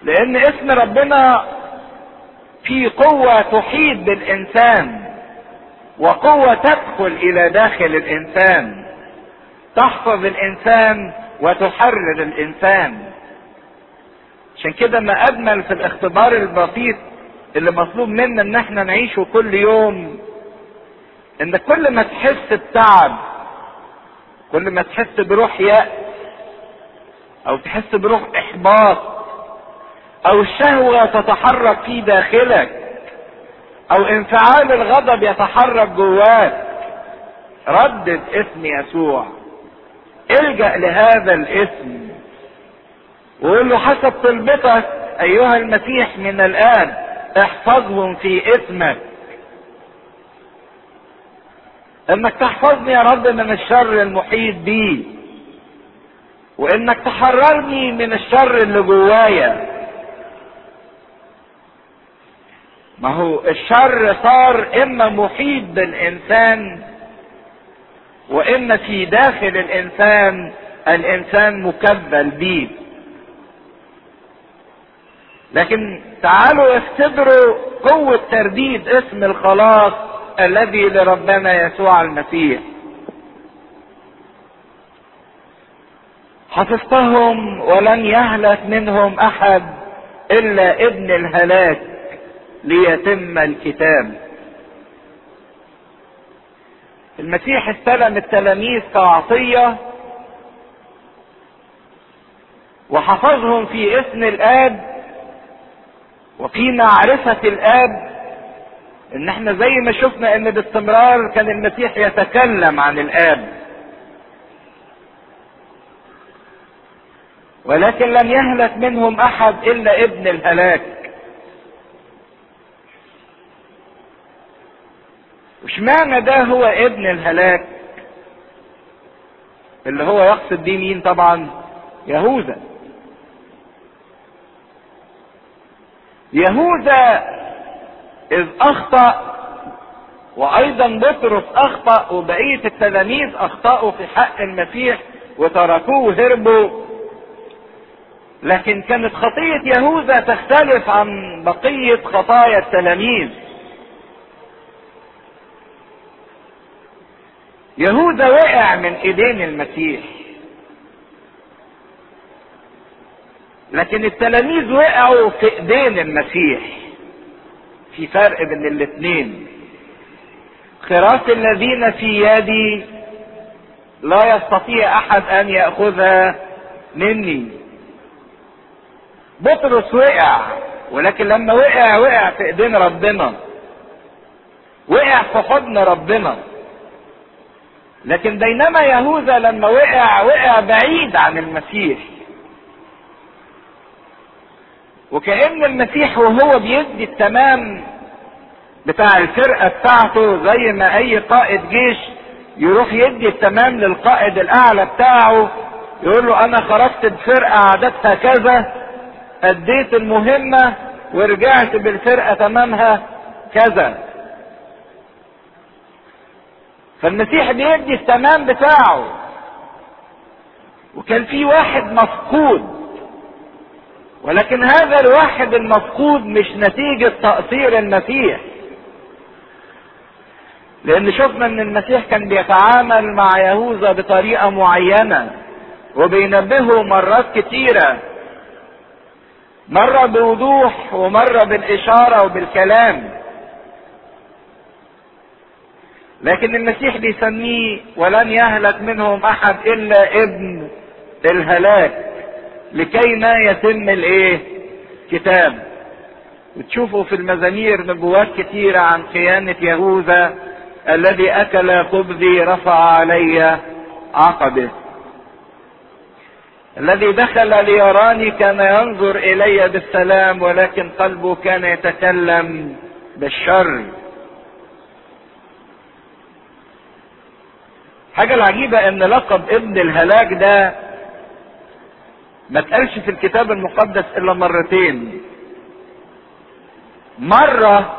لان اسم ربنا في قوة تحيط بالانسان وقوة تدخل الى داخل الانسان تحفظ الانسان وتحرر الانسان عشان كده ما اجمل في الاختبار البسيط اللي مطلوب منا ان احنا نعيشه كل يوم ان كل ما تحس بتعب كل ما تحس بروح يأس او تحس بروح احباط او الشهوة تتحرك في داخلك او انفعال الغضب يتحرك جواك ردد اسم يسوع الجأ لهذا الاسم وقول له حسب طلبتك ايها المسيح من الان احفظهم في اسمك انك تحفظني يا رب من الشر المحيط بي وانك تحررني من الشر اللي جوايا ما هو الشر صار اما محيط بالانسان واما في داخل الانسان الانسان مكبل بيه لكن تعالوا اختبروا قوة ترديد اسم الخلاص الذي لربنا يسوع المسيح حفظتهم ولن يهلك منهم احد الا ابن الهلاك ليتم الكتاب المسيح استلم التلاميذ كعطية وحفظهم في اسم الاب وفي معرفة الاب ان احنا زي ما شفنا ان باستمرار كان المسيح يتكلم عن الاب ولكن لم يهلك منهم احد الا ابن الهلاك وش معنى ده هو ابن الهلاك اللي هو يقصد بيه مين طبعا يهوذا يهوذا اذ اخطأ وايضا بطرس اخطأ وبقية التلاميذ اخطأوا في حق المسيح وتركوه وهربوا لكن كانت خطية يهوذا تختلف عن بقية خطايا التلاميذ يهوذا وقع من ايدين المسيح لكن التلاميذ وقعوا في ايدين المسيح في فرق بين الاثنين خراس الذين في يدي لا يستطيع احد ان ياخذها مني بطرس وقع ولكن لما وقع وقع في ايدين ربنا وقع في حضن ربنا لكن بينما يهوذا لما وقع وقع بعيد عن المسيح وكأن المسيح وهو بيدي التمام بتاع الفرقة بتاعته زي ما اي قائد جيش يروح يدي التمام للقائد الاعلى بتاعه يقول له انا خرجت بفرقة عددها كذا اديت المهمة ورجعت بالفرقة تمامها كذا فالمسيح بيدي التمام بتاعه وكان في واحد مفقود ولكن هذا الواحد المفقود مش نتيجة تقصير المسيح لان شفنا ان المسيح كان بيتعامل مع يهوذا بطريقة معينة وبينبهه مرات كتيرة مرة بوضوح ومرة بالاشارة وبالكلام لكن المسيح بيسميه ولن يهلك منهم احد الا ابن الهلاك لكي ما يتم الايه كتاب وتشوفوا في المزامير نبوات كثيرة عن خيانة يهوذا الذي اكل خبزي رفع علي عقبه الذي دخل ليراني كان ينظر الي بالسلام ولكن قلبه كان يتكلم بالشر حاجة العجيبة ان لقب ابن الهلاك ده ما اتقالش في الكتاب المقدس الا مرتين مرة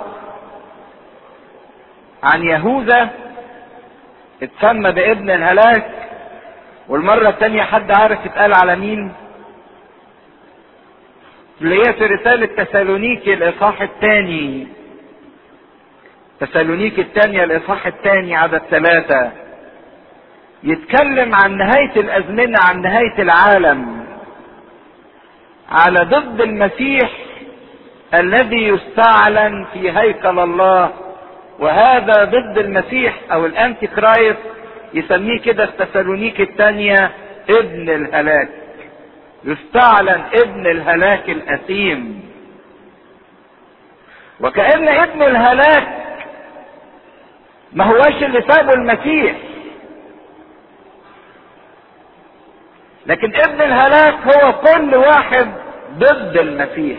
عن يهوذا اتسمى بابن الهلاك والمرة التانية حد عارف اتقال على مين اللي هي في رسالة تسالونيكي الإصحاح الثاني تسالونيكي الثانية الإصحاح الثاني عدد ثلاثة يتكلم عن نهاية الأزمنة عن نهاية العالم على ضد المسيح الذي يستعلن في هيكل الله وهذا ضد المسيح او الانتي كرايست يسميه كده في تسالونيك الثانية ابن الهلاك يستعلن ابن الهلاك الاثيم وكأن ابن الهلاك ما هواش اللي سابه المسيح لكن ابن الهلاك هو كل واحد ضد المسيح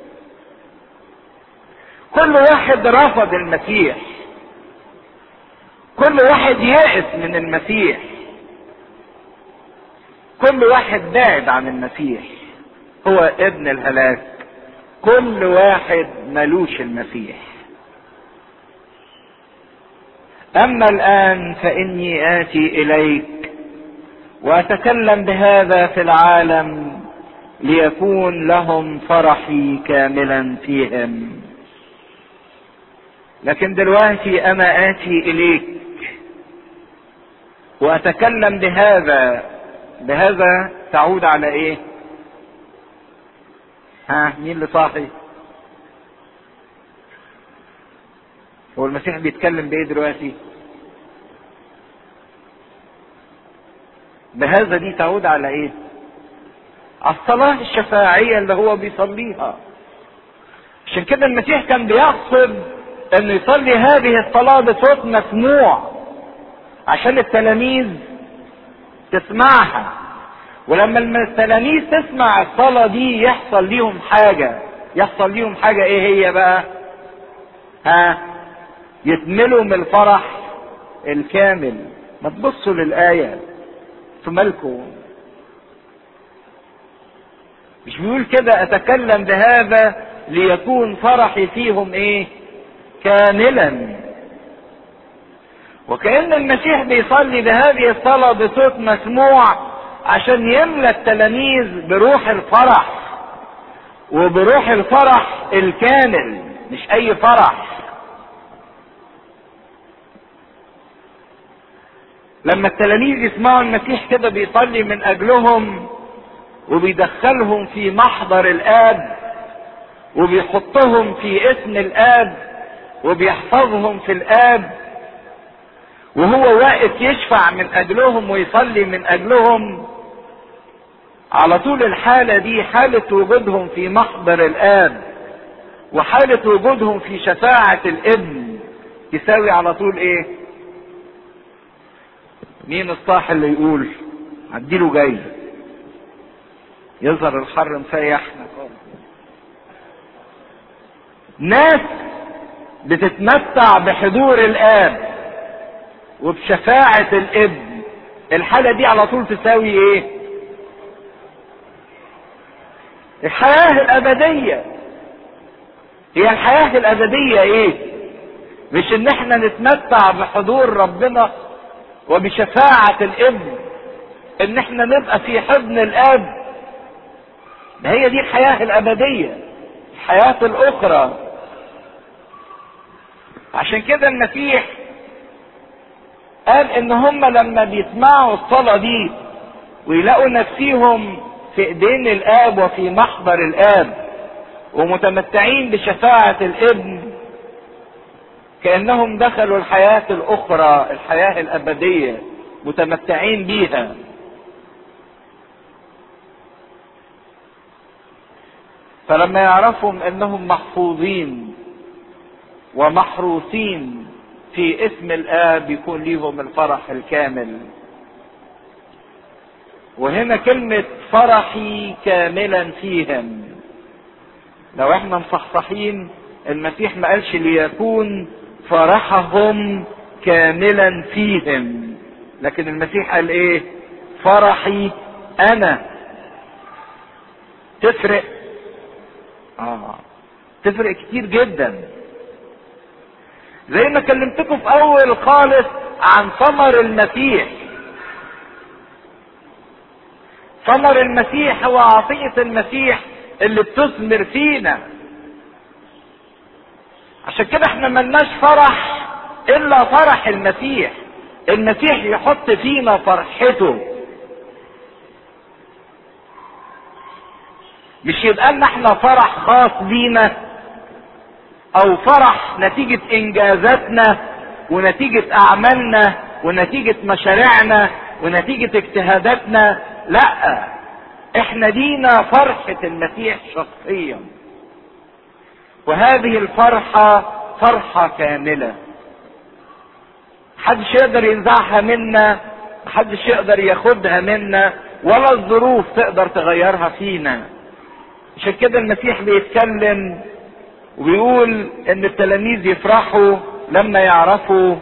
كل واحد رفض المسيح كل واحد يائس من المسيح كل واحد بعد عن المسيح هو ابن الهلاك كل واحد ملوش المسيح اما الان فاني اتي اليك واتكلم بهذا في العالم ليكون لهم فرحي كاملا فيهم لكن دلوقتي انا اتي اليك واتكلم بهذا بهذا تعود على ايه ها مين اللي صاحي هو المسيح بيتكلم بايه دلوقتي بهذا دي تعود على ايه على الصلاة الشفاعية اللي هو بيصليها عشان كده المسيح كان بيقصد انه يصلي هذه الصلاة بصوت مسموع عشان التلاميذ تسمعها ولما التلاميذ تسمع الصلاة دي يحصل ليهم حاجة يحصل ليهم حاجة ايه هي بقى ها يتملوا من الفرح الكامل ما تبصوا للآية في مالكم مش بيقول كده اتكلم بهذا ليكون فرحي فيهم ايه كاملا وكأن المسيح بيصلي بهذه الصلاة بصوت مسموع عشان يملى التلاميذ بروح الفرح وبروح الفرح الكامل مش اي فرح لما التلاميذ يسمعوا المسيح كده بيصلي من اجلهم وبيدخلهم في محضر الاب وبيحطهم في اسم الاب وبيحفظهم في الاب وهو واقف يشفع من اجلهم ويصلي من اجلهم على طول الحالة دي حالة وجودهم في محضر الاب وحالة وجودهم في شفاعة الابن يساوي على طول ايه مين الصاح اللي يقول عديله جاي يظهر الحر مسيحنا ناس بتتمتع بحضور الاب وبشفاعة الابن الحالة دي على طول تساوي ايه الحياة الابدية هي الحياة الابدية ايه مش ان احنا نتمتع بحضور ربنا وبشفاعة الابن ان احنا نبقى في حضن الاب ده هي دي الحياة الابدية الحياة الاخرى عشان كده المسيح قال ان هم لما بيسمعوا الصلاة دي ويلاقوا نفسيهم في ايدين الاب وفي محضر الاب ومتمتعين بشفاعة الابن كأنهم دخلوا الحياة الأخرى الحياة الأبدية متمتعين بيها فلما يعرفهم انهم محفوظين ومحروسين في اسم الاب يكون ليهم الفرح الكامل وهنا كلمة فرحي كاملا فيهم لو احنا مصحصحين المسيح ما قالش ليكون فرحهم كاملا فيهم لكن المسيح قال ايه فرحي انا تفرق اه تفرق كتير جدا زي ما كلمتكم في اول خالص عن ثمر المسيح ثمر المسيح هو عطية المسيح اللي بتثمر فينا عشان كده احنا ملناش فرح الا فرح المسيح المسيح يحط فينا فرحته مش يبقى لنا احنا فرح خاص بينا او فرح نتيجة انجازاتنا ونتيجة اعمالنا ونتيجة مشاريعنا ونتيجة اجتهاداتنا لا احنا لينا فرحة المسيح شخصيا وهذه الفرحة فرحة كاملة محدش يقدر ينزعها منا محدش يقدر ياخدها منا ولا الظروف تقدر تغيرها فينا عشان كده المسيح بيتكلم وبيقول ان التلاميذ يفرحوا لما يعرفوا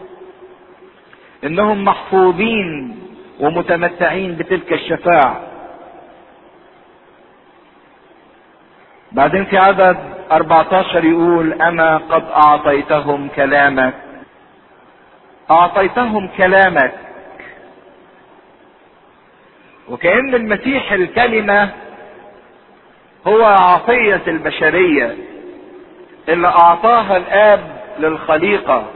انهم محفوظين ومتمتعين بتلك الشفاعة بعدين في عدد 14 يقول انا قد اعطيتهم كلامك اعطيتهم كلامك وكأن المسيح الكلمة هو عطية البشرية اللي اعطاها الاب للخليقة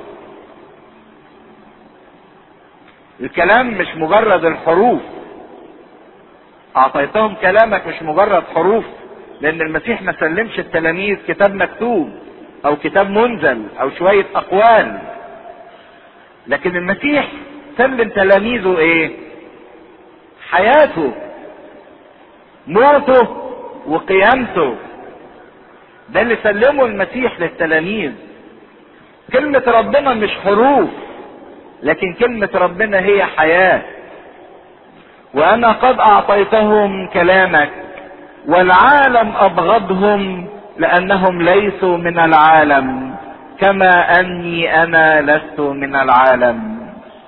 الكلام مش مجرد الحروف اعطيتهم كلامك مش مجرد حروف لان المسيح ما سلمش التلاميذ كتاب مكتوب او كتاب منزل او شوية اقوال لكن المسيح سلم تلاميذه ايه حياته موته وقيامته ده اللي سلمه المسيح للتلاميذ كلمة ربنا مش حروف لكن كلمة ربنا هي حياة وانا قد اعطيتهم كلامك والعالم ابغضهم لانهم ليسوا من العالم كما اني انا لست من العالم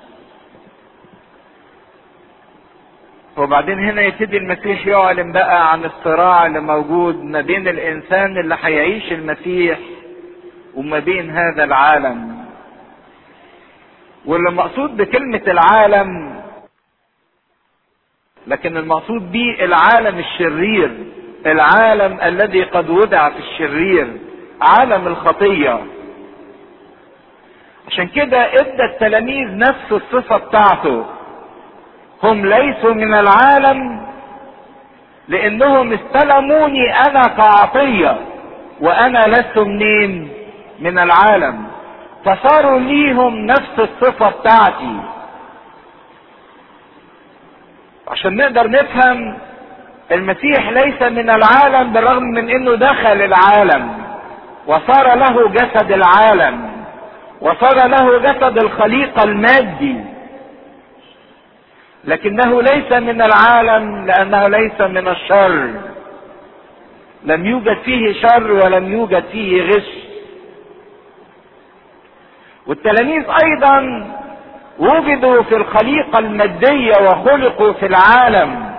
وبعدين هنا يبتدي المسيح يعلن بقى عن الصراع اللي موجود ما بين الانسان اللي هيعيش المسيح وما بين هذا العالم واللي مقصود بكلمة العالم لكن المقصود به العالم الشرير العالم الذي قد وضع في الشرير عالم الخطية عشان كده ادى التلاميذ نفس الصفة بتاعته هم ليسوا من العالم لانهم استلموني انا كعطية وانا لست منين من العالم فصاروا ليهم نفس الصفة بتاعتي عشان نقدر نفهم المسيح ليس من العالم بالرغم من انه دخل العالم وصار له جسد العالم وصار له جسد الخليقة المادي لكنه ليس من العالم لانه ليس من الشر لم يوجد فيه شر ولم يوجد فيه غش والتلاميذ ايضا وجدوا في الخليقة المادية وخلقوا في العالم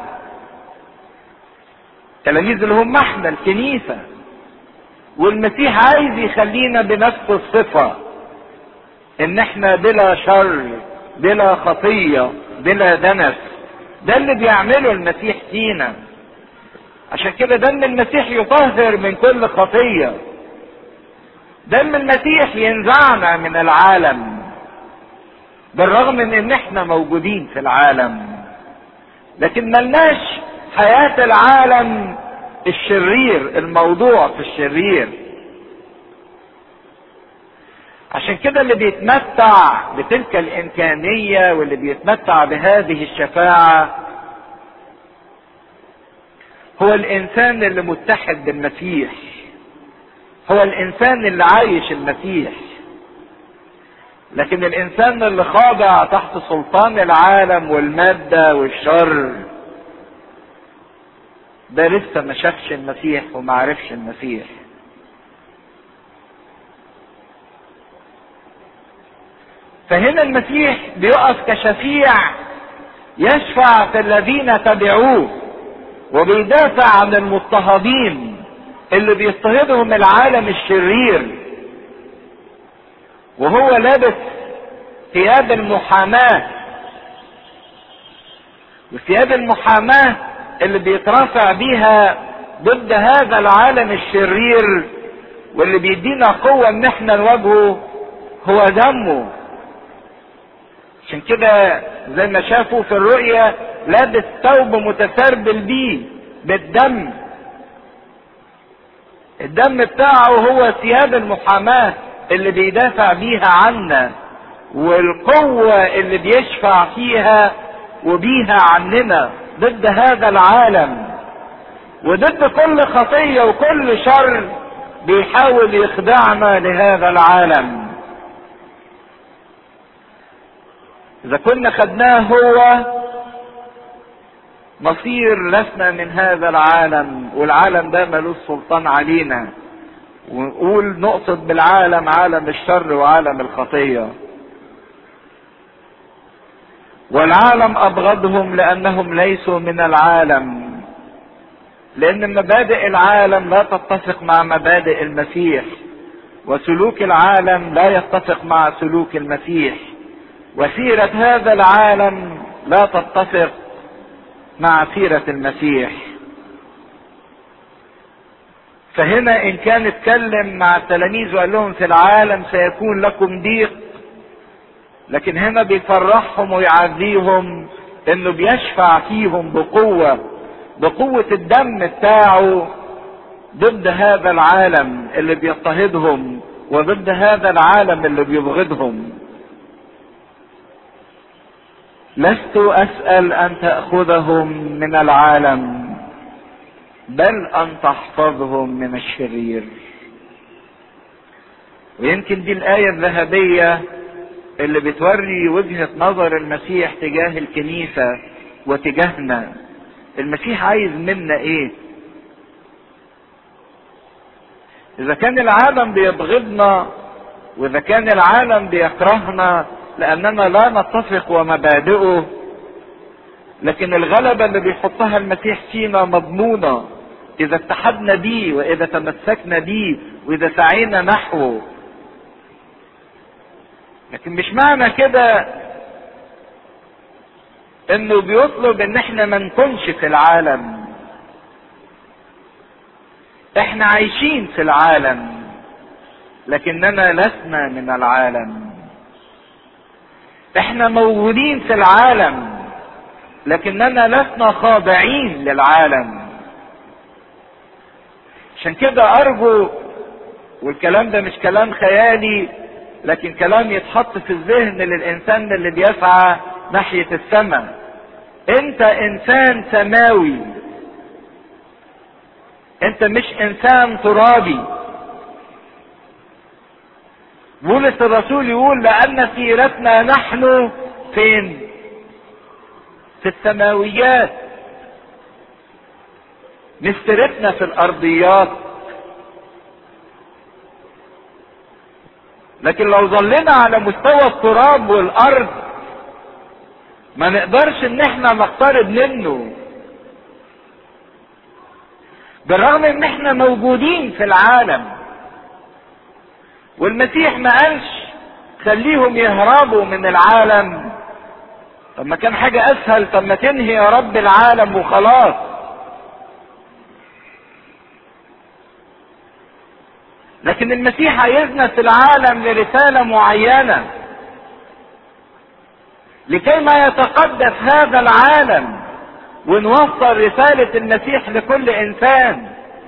التلاميذ اللي هم احنا الكنيسة والمسيح عايز يخلينا بنفس الصفة ان احنا بلا شر بلا خطية بلا دنس ده اللي بيعمله المسيح فينا عشان كده دم المسيح يطهر من كل خطية دم المسيح ينزعنا من العالم بالرغم من ان احنا موجودين في العالم لكن ملناش حياة العالم الشرير الموضوع في الشرير عشان كده اللي بيتمتع بتلك الامكانية واللي بيتمتع بهذه الشفاعة هو الانسان اللي متحد بالمسيح هو الانسان اللي عايش المسيح لكن الانسان اللي خاضع تحت سلطان العالم والمادة والشر ده لسه ما شافش المسيح وما عرفش المسيح فهنا المسيح بيقف كشفيع يشفع في الذين تبعوه وبيدافع عن المضطهدين اللي بيضطهدهم العالم الشرير وهو لابس ثياب المحاماة وثياب المحاماة اللي بيترافع بيها ضد هذا العالم الشرير واللي بيدينا قوة ان احنا نواجهه هو دمه عشان كده زي ما شافوا في الرؤية لابس ثوب متسربل بيه بالدم الدم بتاعه هو ثياب المحاماة اللي بيدافع بيها عنا والقوة اللي بيشفع فيها وبيها عننا ضد هذا العالم وضد كل خطية وكل شر بيحاول يخدعنا لهذا العالم اذا كنا خدناه هو مصير لسنا من هذا العالم والعالم ده ملوش سلطان علينا ونقول نقصد بالعالم عالم الشر وعالم الخطيه والعالم ابغضهم لانهم ليسوا من العالم لان مبادئ العالم لا تتفق مع مبادئ المسيح وسلوك العالم لا يتفق مع سلوك المسيح وسيره هذا العالم لا تتفق مع سيره المسيح فهنا ان كان اتكلم مع التلاميذ وقال لهم في العالم سيكون لكم ضيق لكن هنا بيفرحهم ويعزيهم انه بيشفع فيهم بقوة بقوة الدم بتاعه ضد هذا العالم اللي بيضطهدهم وضد هذا العالم اللي بيبغضهم لست اسأل ان تأخذهم من العالم بل ان تحفظهم من الشرير ويمكن دي الآية الذهبية اللي بتوري وجهة نظر المسيح تجاه الكنيسة وتجاهنا المسيح عايز منا ايه اذا كان العالم بيبغضنا واذا كان العالم بيكرهنا لاننا لا نتفق ومبادئه لكن الغلبة اللي بيحطها المسيح فينا مضمونة اذا اتحدنا بيه واذا تمسكنا بيه واذا سعينا نحوه لكن مش معنى كده انه بيطلب ان احنا ما نكونش في العالم احنا عايشين في العالم لكننا لسنا من العالم احنا موجودين في العالم لكننا لسنا خاضعين للعالم عشان كده ارجو والكلام ده مش كلام خيالي لكن كلام يتحط في الذهن للانسان اللي بيسعى ناحية السماء انت انسان سماوي انت مش انسان ترابي بولس الرسول يقول لان سيرتنا نحن فين في السماويات مش سيرتنا في الارضيات لكن لو ظلنا على مستوى التراب والارض ما نقدرش ان احنا نقترب منه بالرغم ان احنا موجودين في العالم والمسيح ما قالش خليهم يهربوا من العالم طب ما كان حاجة اسهل طب ما تنهي يا رب العالم وخلاص لكن المسيح عايزنا في العالم لرسالة معينة لكي ما يتقدس هذا العالم ونوصل رسالة المسيح لكل انسان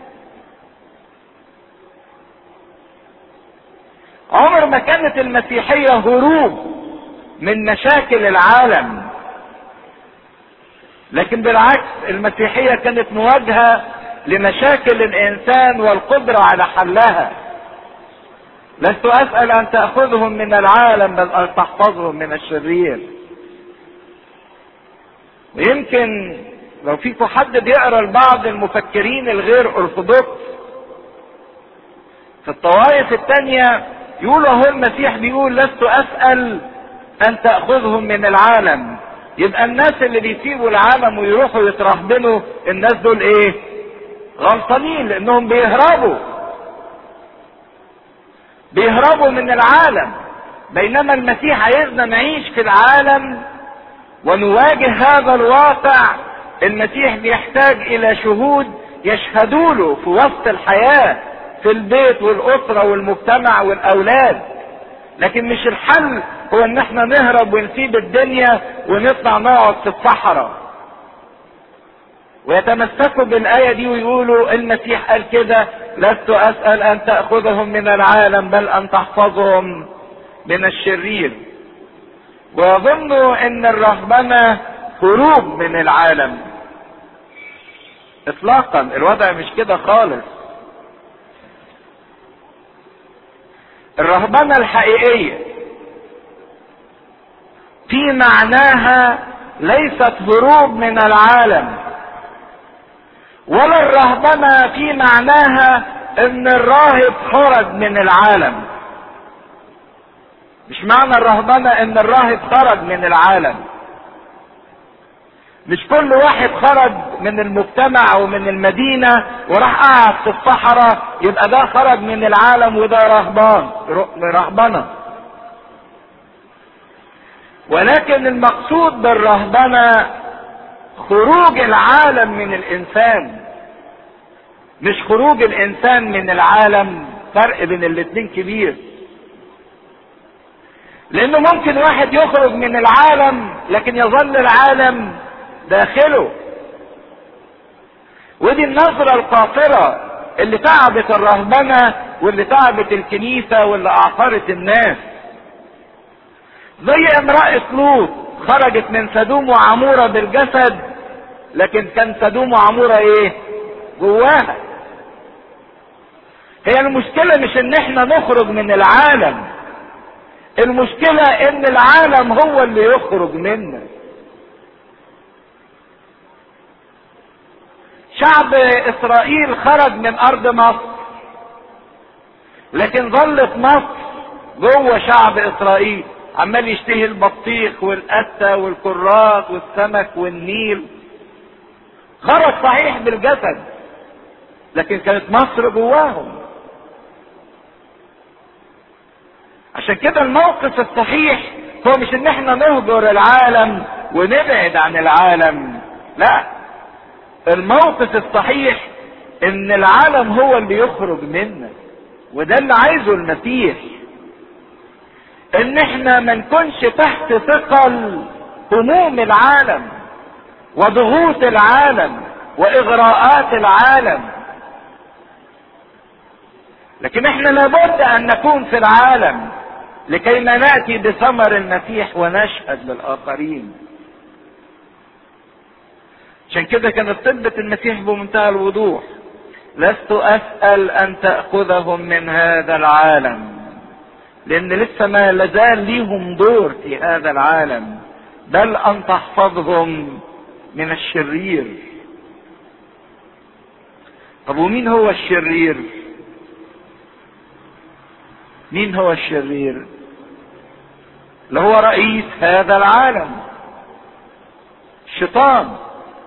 عمر ما كانت المسيحية هروب من مشاكل العالم لكن بالعكس المسيحية كانت مواجهة لمشاكل الانسان والقدرة على حلها لست اسأل ان تأخذهم من العالم بل ان تحفظهم من الشرير ويمكن لو فيكم حد بيقرا لبعض المفكرين الغير ارثوذكس في الطوائف التانية يقولوا هو المسيح بيقول لست اسأل ان تأخذهم من العالم يبقى الناس اللي بيسيبوا العالم ويروحوا يترهبنوا الناس دول ايه غلطانين لانهم بيهربوا بيهربوا من العالم بينما المسيح عايزنا نعيش في العالم ونواجه هذا الواقع المسيح بيحتاج الى شهود يشهدوا له في وسط الحياة في البيت والأسرة والمجتمع والأولاد لكن مش الحل هو ان احنا نهرب ونسيب الدنيا ونطلع نقعد في الصحراء ويتمسكوا بالآية دي ويقولوا المسيح قال كده لست أسأل أن تأخذهم من العالم بل أن تحفظهم من الشرير ويظنوا أن الرهبنة هروب من العالم إطلاقا الوضع مش كده خالص الرهبنة الحقيقية في معناها ليست هروب من العالم ولا الرهبنة في معناها ان الراهب خرج من العالم مش معنى الرهبنة ان الراهب خرج من العالم مش كل واحد خرج من المجتمع ومن المدينة وراح قعد في الصحراء يبقى ده خرج من العالم وده رهبان رهبنة ولكن المقصود بالرهبنة خروج العالم من الانسان مش خروج الانسان من العالم فرق بين الاتنين كبير لانه ممكن واحد يخرج من العالم لكن يظل العالم داخله ودي النظرة القاصرة اللي تعبت الرهبنة واللي تعبت الكنيسة واللي اعقرت الناس زي امرأة لوط خرجت من سدوم وعمورة بالجسد لكن كان سدوم وعمورة ايه جواها هي المشكلة مش ان احنا نخرج من العالم المشكلة ان العالم هو اللي يخرج منا شعب اسرائيل خرج من ارض مصر لكن ظلت مصر جوه شعب اسرائيل عمال يشتهي البطيخ والقتة والكرات والسمك والنيل خرج صحيح بالجسد لكن كانت مصر جواهم عشان كده الموقف الصحيح هو مش ان احنا نهجر العالم ونبعد عن العالم لا الموقف الصحيح ان العالم هو اللي يخرج منا وده اللي عايزه المسيح ان احنا ما نكونش تحت ثقل هموم العالم وضغوط العالم واغراءات العالم لكن احنا لابد ان نكون في العالم لكي ما ناتي بثمر المسيح ونشهد للاخرين عشان كده كانت طلبة المسيح بمنتهى الوضوح لست اسأل ان تأخذهم من هذا العالم لان لسه ما لازال ليهم دور في هذا العالم بل ان تحفظهم من الشرير طب ومين هو الشرير مين هو الشرير اللي هو رئيس هذا العالم الشيطان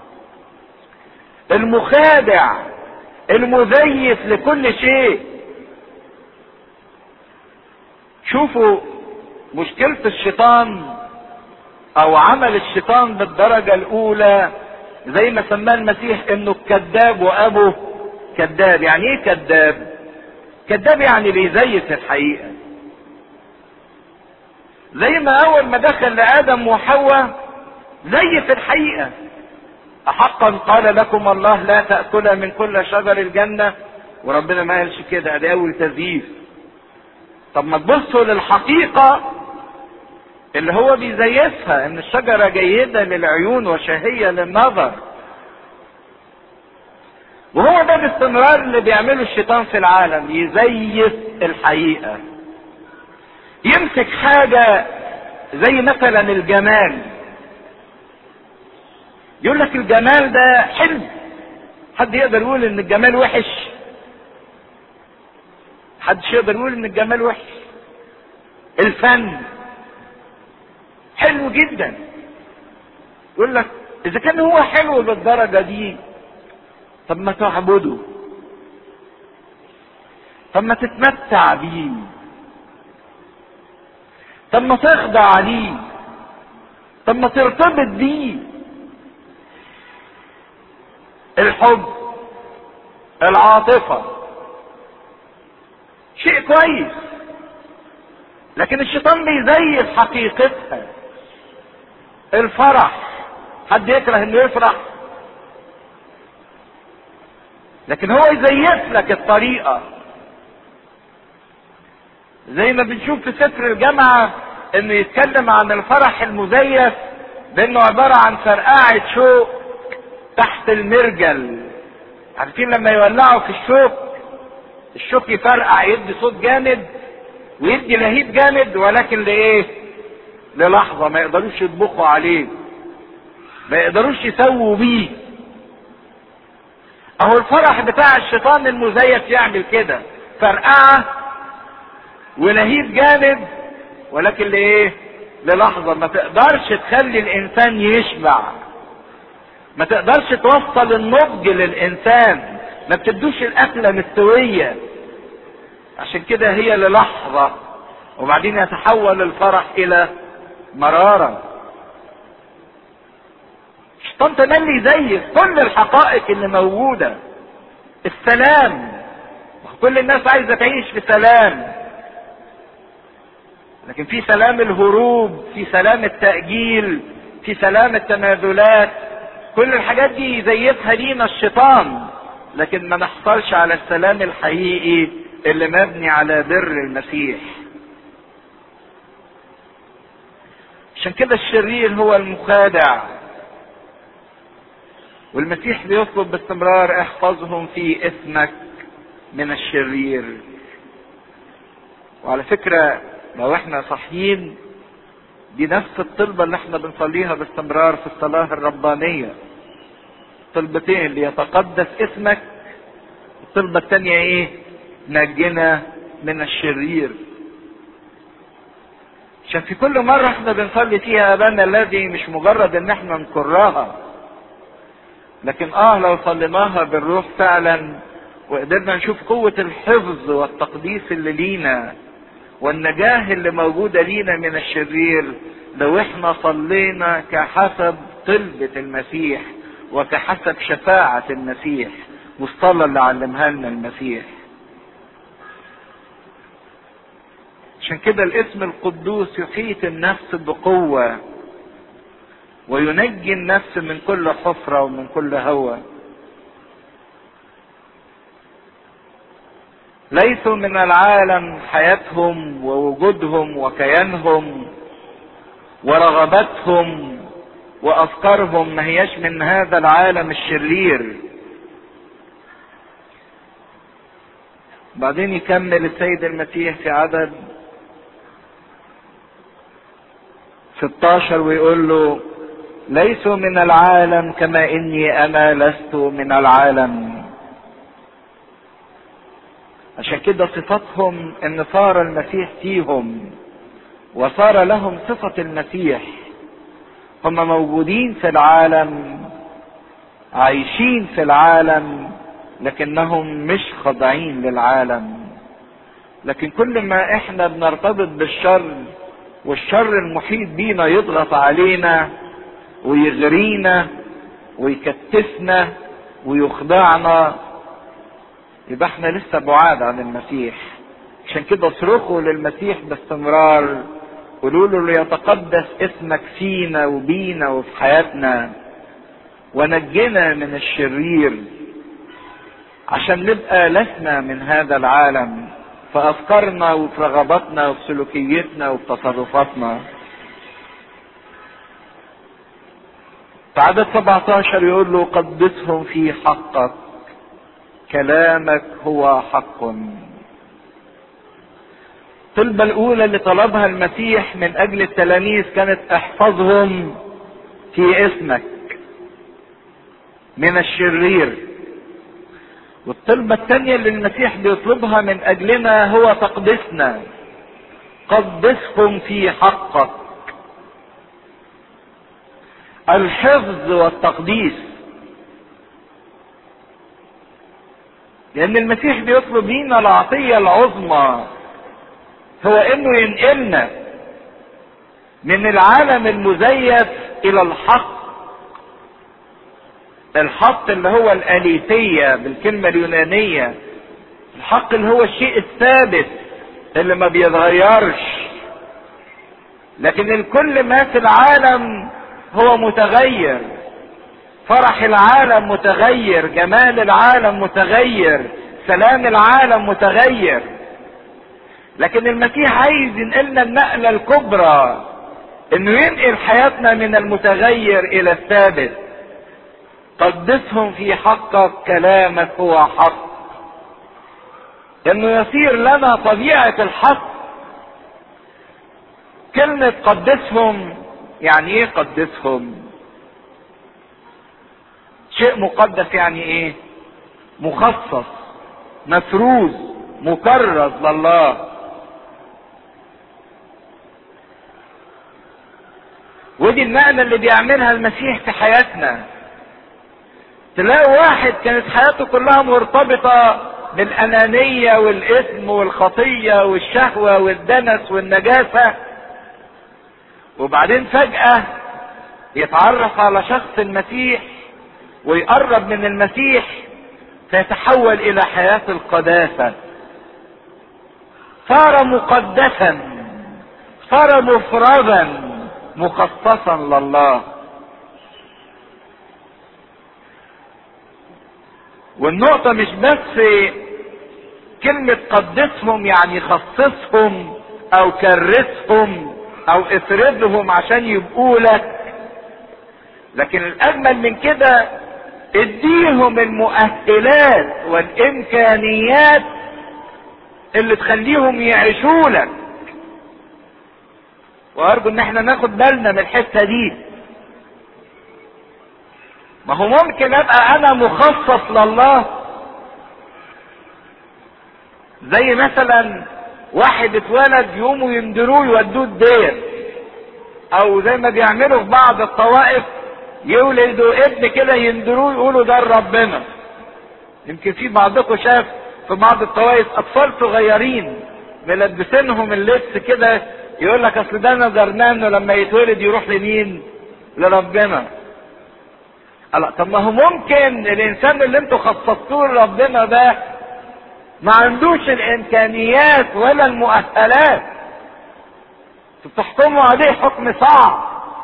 المخادع المزيف لكل شيء شوفوا مشكلة الشيطان او عمل الشيطان بالدرجة الاولى زي ما سماه المسيح انه الكذاب وابوه كذاب يعني ايه كذاب كذاب يعني بيزيف الحقيقة زي ما اول ما دخل لادم وحواء زيف الحقيقة احقا قال لكم الله لا تأكل من كل شجر الجنة وربنا ما قالش كده ده اول تزييف طب ما تبصوا للحقيقة اللي هو بيزيفها ان الشجرة جيدة للعيون وشهية للنظر وهو ده باستمرار اللي بيعمله الشيطان في العالم يزيف الحقيقة يمسك حاجة زي مثلا الجمال يقول لك الجمال ده حلو حد يقدر يقول ان الجمال وحش حدش يقدر يقول ان الجمال وحش الفن حلو جدا يقول لك اذا كان هو حلو بالدرجة دي طب ما تعبده طب ما تتمتع بيه طب ما تخضع ليه طب ما ترتبط بيه الحب العاطفة شيء كويس لكن الشيطان بيزيف حقيقتها الفرح حد يكره انه يفرح لكن هو يزيف لك الطريقة زي ما بنشوف في سفر الجامعة انه يتكلم عن الفرح المزيف بانه عبارة عن فرقعة شوق تحت المرجل عارفين لما يولعوا في الشوك الشوك يفرقع يدي صوت جامد ويدي لهيب جامد ولكن لايه للحظة ما يقدروش يطبخوا عليه ما يقدروش يسووا بيه اهو الفرح بتاع الشيطان المزيف يعمل كده فرقعة ولهيب جامد ولكن لايه للحظة ما تقدرش تخلي الانسان يشبع ما تقدرش توصل النضج للانسان ما بتدوش الاكلة مستوية عشان كده هي للحظة وبعدين يتحول الفرح الى مرارة الشيطان تملي يزيف كل الحقائق اللي موجودة السلام كل الناس عايزة تعيش في سلام لكن في سلام الهروب في سلام التأجيل في سلام التنازلات كل الحاجات دي يزيفها لينا الشيطان لكن ما نحصلش على السلام الحقيقي اللي مبني على بر المسيح عشان كده الشرير هو المخادع والمسيح بيطلب باستمرار احفظهم في اسمك من الشرير وعلى فكرة لو احنا صحيين دي نفس الطلبة اللي احنا بنصليها باستمرار في الصلاة الربانية طلبتين ليتقدس اسمك الطلبة الثانية ايه نجنا من الشرير عشان في كل مرة احنا بنصلي فيها ابانا الذي مش مجرد ان احنا نكرها لكن اه لو صليناها بالروح فعلا وقدرنا نشوف قوة الحفظ والتقديس اللي لينا والنجاة اللي موجودة لينا من الشرير لو احنا صلينا كحسب طلبة المسيح وكحسب شفاعة المسيح والصلاة اللي علمها لنا المسيح عشان كده الاسم القدوس يحيط النفس بقوة وينجي النفس من كل حفرة ومن كل هوى ليسوا من العالم حياتهم ووجودهم وكيانهم ورغباتهم وافكارهم ما هياش من هذا العالم الشرير بعدين يكمل السيد المسيح في عدد 16 ويقول له ليسوا من العالم كما اني انا لست من العالم عشان كده صفتهم ان صار المسيح فيهم وصار لهم صفة المسيح هم موجودين في العالم عايشين في العالم لكنهم مش خاضعين للعالم لكن كل ما احنا بنرتبط بالشر والشر المحيط بينا يضغط علينا ويغرينا ويكتفنا ويخدعنا يبقى احنا لسه بعاد عن المسيح عشان كده اصرخوا للمسيح باستمرار قولوا له ليتقدس اسمك فينا وبينا وفي حياتنا ونجنا من الشرير عشان نبقى لسنا من هذا العالم في افكارنا وفي رغباتنا وفي سلوكيتنا وفي تصرفاتنا في عدد 17 يقول له قدسهم في حقك كلامك هو حق الطلبة الأولى اللي طلبها المسيح من أجل التلاميذ كانت احفظهم في اسمك من الشرير والطلبة الثانية اللي المسيح بيطلبها من أجلنا هو تقديسنا قدسهم في حقك الحفظ والتقديس لأن المسيح بيطلب لينا العطية العظمى هو إنه ينقلنا من العالم المزيف إلى الحق الحق اللي هو الاليثية بالكلمة اليونانية الحق اللي هو الشيء الثابت اللي ما بيتغيرش لكن الكل ما في العالم هو متغير فرح العالم متغير جمال العالم متغير سلام العالم متغير لكن المسيح عايز ينقلنا النقلة الكبرى انه ينقل حياتنا من المتغير الى الثابت قدسهم في حقك كلامك هو حق انه يصير لنا طبيعة الحق كلمة قدسهم يعني ايه قدسهم شيء مقدس يعني ايه مخصص مفروض مكرس لله ودي النقلة اللي بيعملها المسيح في حياتنا تلاقي واحد كانت حياته كلها مرتبطة بالأنانية والإثم والخطية والشهوة والدنس والنجاسة وبعدين فجأة يتعرف على شخص المسيح ويقرب من المسيح فيتحول إلى حياة القداسة صار مقدسا صار مفردا مخصصا لله والنقطة مش بس كلمة قدسهم يعني خصصهم او كرسهم او افردهم عشان يبقوا لك لكن الاجمل من كده اديهم المؤهلات والامكانيات اللي تخليهم يعيشوا لك وارجو ان احنا ناخد بالنا من الحته دي ما هو ممكن ابقى انا مخصص لله زي مثلا واحد اتولد يقوموا يندروه يودوه الدير او زي ما بيعملوا في بعض الطوائف يولدوا ابن كده يندروه يقولوا ده ربنا يمكن في بعضكم شاف في بعض الطوائف اطفال صغيرين ملبسينهم اللبس كده يقول لك اصل ده نظرناه انه لما يتولد يروح لمين لربنا الله طب ما هو ممكن الانسان اللي انتوا خصصتوه لربنا ده ما عندوش الامكانيات ولا المؤهلات بتحكموا عليه حكم صعب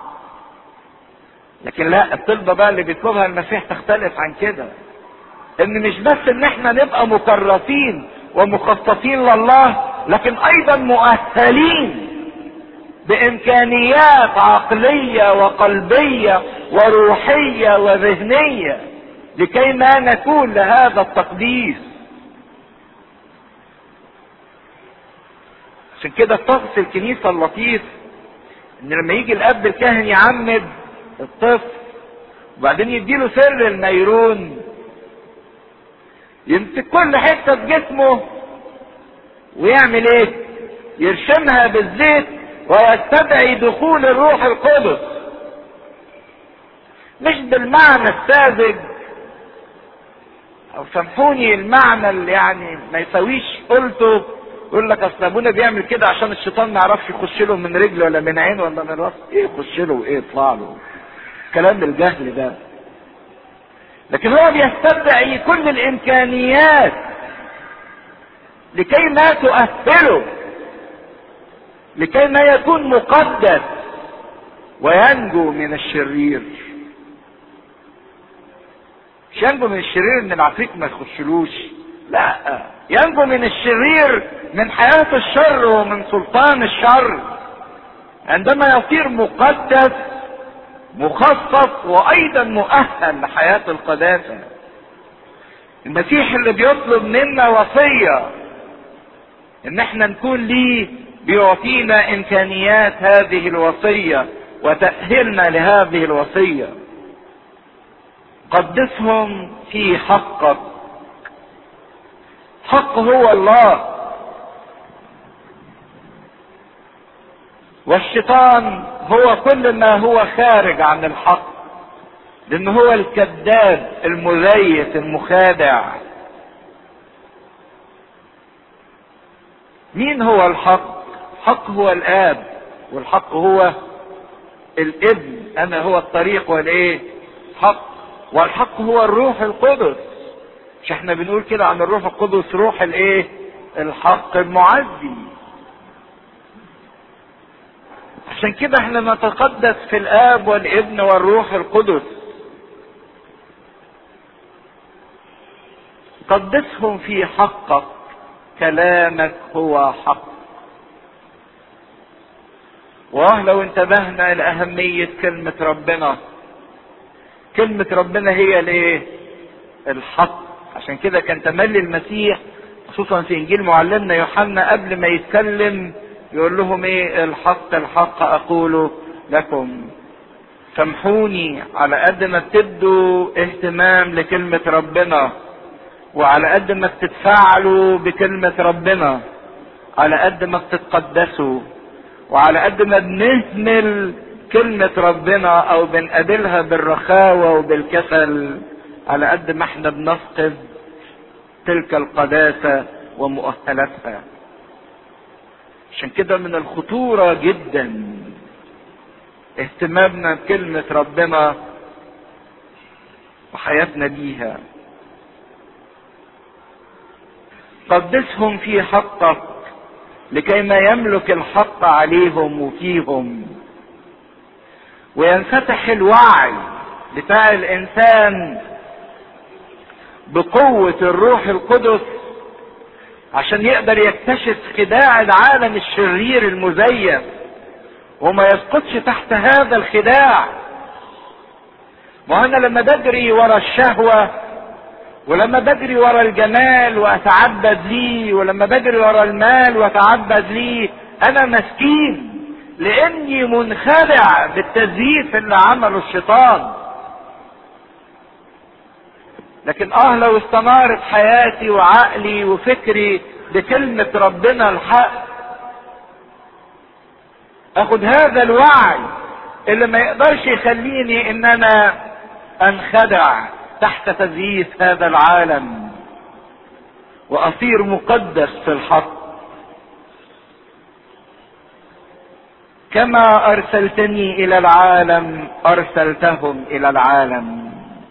لكن لا الطلبه بقى اللي بيطلبها المسيح تختلف عن كده ان مش بس ان احنا نبقى مكرسين ومخصصين لله لكن ايضا مؤهلين بامكانيات عقليه وقلبيه وروحيه وذهنيه لكي ما نكون لهذا التقديس عشان كده طقس الكنيسه اللطيف ان لما يجي الاب الكاهن يعمد الطفل وبعدين يديله سر الميرون يمسك كل حته في جسمه ويعمل ايه يرشمها بالزيت ويستدعي دخول الروح القدس مش بالمعنى الساذج او سامحوني المعنى اللي يعني ما يساويش قلته يقول لك اصل ابونا بيعمل كده عشان الشيطان ما يعرفش يخش له من رجل ولا من عين ولا من راس ايه يخش له وايه يطلع له كلام الجهل ده لكن هو بيستدعي كل الامكانيات لكي ما تؤهله لكي ما يكون مقدس وينجو من الشرير مش ينجو من الشرير ان العفريت ما يخشلوش لا ينجو من الشرير من حياة الشر ومن سلطان الشر عندما يصير مقدس مخصص وايضا مؤهل لحياة القداسة المسيح اللي بيطلب منا وصية ان احنا نكون ليه بيعطينا امكانيات هذه الوصية وتأهلنا لهذه الوصية قدسهم في حقك حق هو الله والشيطان هو كل ما هو خارج عن الحق لان هو الكذاب المزيف المخادع مين هو الحق الحق هو الاب والحق هو الابن انا هو الطريق والايه حق والحق هو الروح القدس مش احنا بنقول كده عن الروح القدس روح الايه الحق المعزي عشان كده احنا نتقدس في الاب والابن والروح القدس قدسهم في حقك كلامك هو حق واه لو انتبهنا لأهمية كلمة ربنا كلمة ربنا هي الايه الحق عشان كده كان تملي المسيح خصوصا في انجيل معلمنا يوحنا قبل ما يتكلم يقول لهم ايه الحق الحق اقول لكم سامحوني على قد ما بتدوا اهتمام لكلمة ربنا وعلى قد ما بتتفاعلوا بكلمة ربنا على قد ما بتتقدسوا وعلى قد ما بنهمل كلمة ربنا او بنقابلها بالرخاوة وبالكسل على قد ما احنا بنفقد تلك القداسة ومؤهلاتها عشان كده من الخطورة جدا اهتمامنا بكلمة ربنا وحياتنا بيها قدسهم في حقك لكي ما يملك الحق عليهم وفيهم وينفتح الوعي بتاع الانسان بقوة الروح القدس عشان يقدر يكتشف خداع العالم الشرير المزيف وما يسقطش تحت هذا الخداع ما انا لما بجري ورا الشهوة ولما بجري ورا الجمال واتعبد ليه ولما بجري ورا المال واتعبد ليه انا مسكين لاني منخدع بالتزييف اللي عمله الشيطان لكن اه لو استنارت حياتي وعقلي وفكري بكلمة ربنا الحق اخد هذا الوعي اللي ما يقدرش يخليني ان انا انخدع تحت تزييف هذا العالم واصير مقدس في الحق كما ارسلتني الى العالم ارسلتهم الى العالم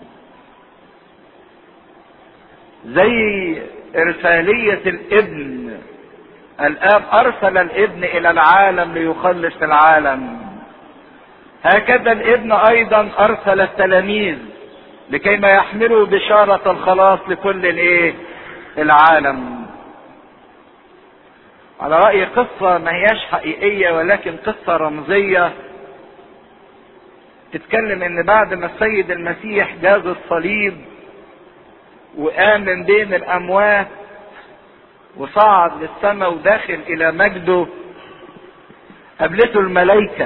زي ارسالية الابن الاب ارسل الابن الى العالم ليخلص العالم هكذا الابن ايضا ارسل التلاميذ لكي ما يحملوا بشارة الخلاص لكل الايه العالم على رأي قصة ما هياش حقيقية ولكن قصة رمزية تتكلم ان بعد ما السيد المسيح جاز الصليب وقام من بين الاموات وصعد للسماء وداخل الى مجده قابلته الملائكة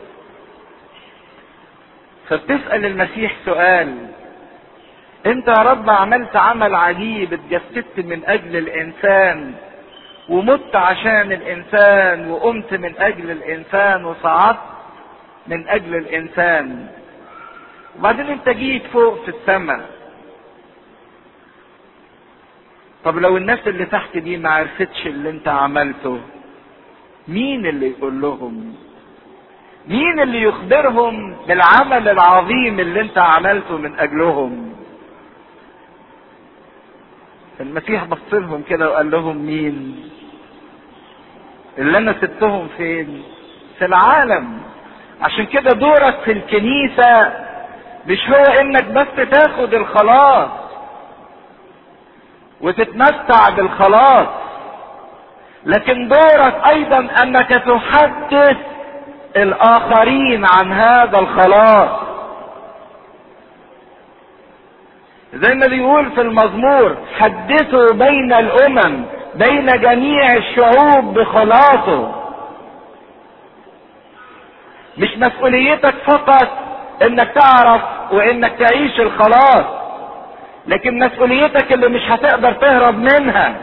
فبتسأل المسيح سؤال انت يا رب عملت عمل عجيب اتجسدت من اجل الانسان ومت عشان الانسان وقمت من اجل الانسان وصعدت من اجل الانسان وبعدين انت جيت فوق في السماء طب لو الناس اللي تحت دي ما عرفتش اللي انت عملته مين اللي يقول لهم مين اللي يخبرهم بالعمل العظيم اللي انت عملته من اجلهم المسيح بص لهم كده وقال لهم مين اللي انا سبتهم فين في العالم عشان كده دورك في الكنيسة مش هو انك بس تاخد الخلاص وتتمتع بالخلاص لكن دورك ايضا انك تحدث الاخرين عن هذا الخلاص زي ما بيقول في المزمور حدثوا بين الامم بين جميع الشعوب بخلاصه مش مسؤوليتك فقط انك تعرف وانك تعيش الخلاص لكن مسؤوليتك اللي مش هتقدر تهرب منها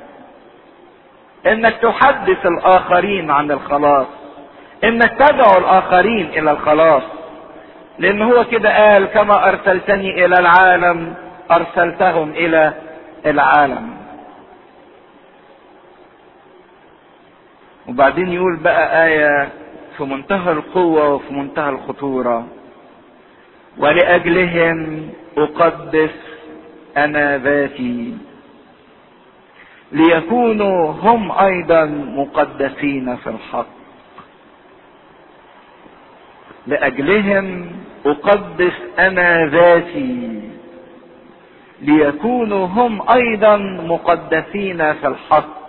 انك تحدث الاخرين عن الخلاص انك تدعو الاخرين الى الخلاص لان هو كده قال كما ارسلتني الى العالم ارسلتهم الى العالم وبعدين يقول بقى آية في منتهى القوة وفي منتهى الخطورة ولأجلهم أقدس أنا ذاتي ليكونوا هم أيضا مقدسين في الحق لأجلهم أقدس أنا ذاتي ليكونوا هم أيضا مقدسين في الحق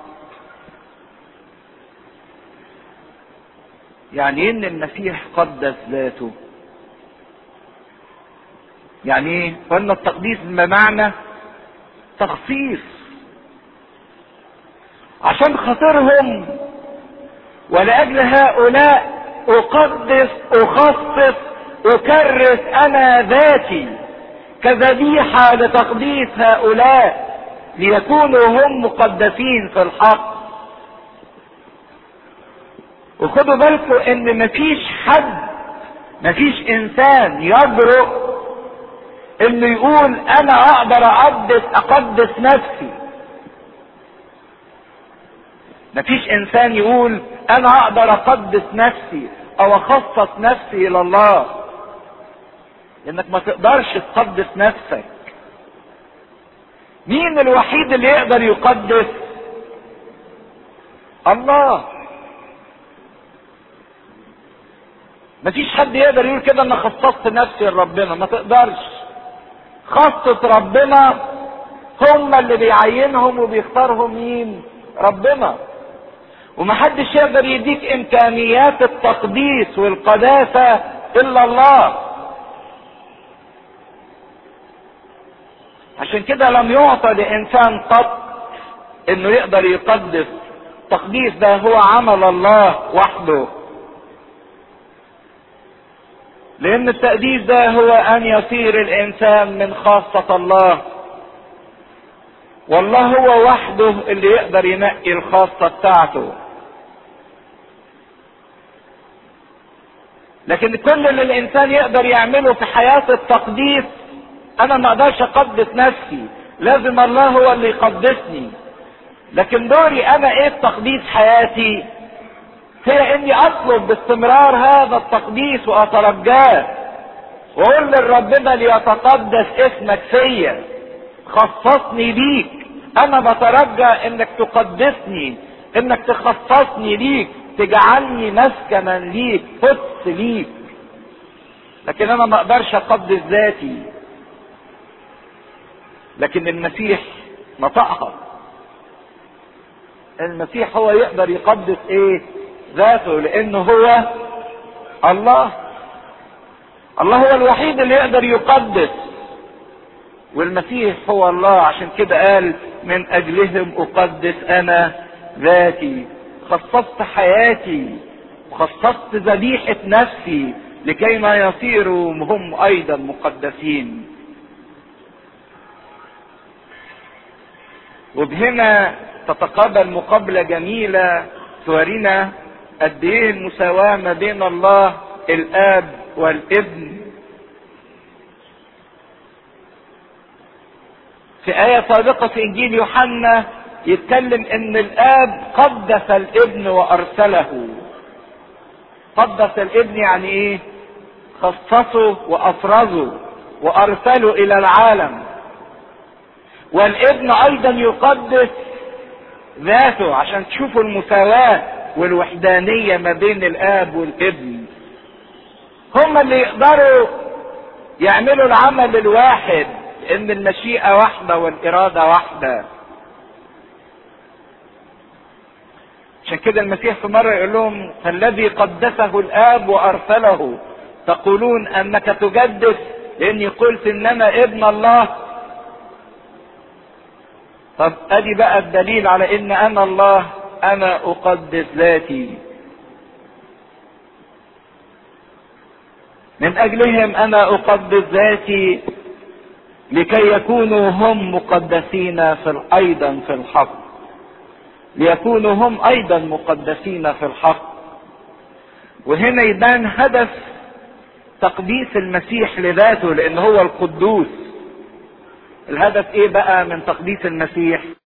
يعني ان المسيح قدس ذاته يعني ايه قلنا التقديس بمعنى تخصيص عشان خاطرهم ولاجل هؤلاء اقدس اخصص اكرس انا ذاتي كذبيحة لتقديس هؤلاء ليكونوا هم مقدسين في الحق وخدوا بالكم ان مفيش حد مفيش انسان يجرؤ انه يقول انا اقدر اقدس اقدس نفسي مفيش انسان يقول انا اقدر اقدس نفسي او اخصص نفسي الى الله لانك ما تقدرش تقدس نفسك مين الوحيد اللي يقدر يقدس الله مفيش حد يقدر يقول كده انا خصصت نفسي لربنا ما تقدرش خاصة ربنا هم اللي بيعينهم وبيختارهم مين ربنا ومحدش يقدر يديك امكانيات التقديس والقداسة الا الله عشان كده لم يعطى لانسان قط انه يقدر يقدس التقديس ده هو عمل الله وحده لان التقديس ده هو ان يصير الانسان من خاصة الله والله هو وحده اللي يقدر ينقي الخاصة بتاعته لكن كل اللي الانسان يقدر يعمله في حياة التقديس انا ما اقدرش اقدس نفسي لازم الله هو اللي يقدسني لكن دوري انا ايه التقديس حياتي هي اني اطلب باستمرار هذا التقديس واترجاه واقول لربنا ليتقدس اسمك فيا خصصني ليك انا بترجى انك تقدسني انك تخصصني ليك تجعلني مسكنا ليك قدس ليك لكن انا ما اقدرش اقدس ذاتي لكن المسيح نطقها المسيح هو يقدر يقدس ايه ذاته لانه هو الله الله هو الوحيد اللي يقدر يقدس والمسيح هو الله عشان كده قال من اجلهم اقدس انا ذاتي خصصت حياتي وخصصت ذبيحة نفسي لكي ما يصيروا هم ايضا مقدسين وبهنا تتقابل مقابلة جميلة تورينا قد ايه المساواة ما بين الله الاب والابن في آية سابقة في إنجيل يوحنا يتكلم إن الآب قدس الابن وأرسله. قدس الابن يعني إيه؟ خصصه وأفرزه وأرسله إلى العالم. والابن أيضا يقدس ذاته عشان تشوفوا المساواة والوحدانية ما بين الآب والابن. هما اللي يقدروا يعملوا العمل الواحد ان المشيئة واحدة والارادة واحدة عشان كده المسيح في مرة يقول لهم فالذي قدسه الاب وارسله تقولون انك تجدس لاني قلت انما ابن الله طب ادي بقى الدليل على ان انا الله انا اقدس ذاتي من اجلهم انا اقدس ذاتي لكي يكونوا هم مقدسين في ايضا في الحق ليكونوا هم ايضا مقدسين في الحق وهنا يبان هدف تقديس المسيح لذاته لان هو القدوس الهدف ايه بقى من تقديس المسيح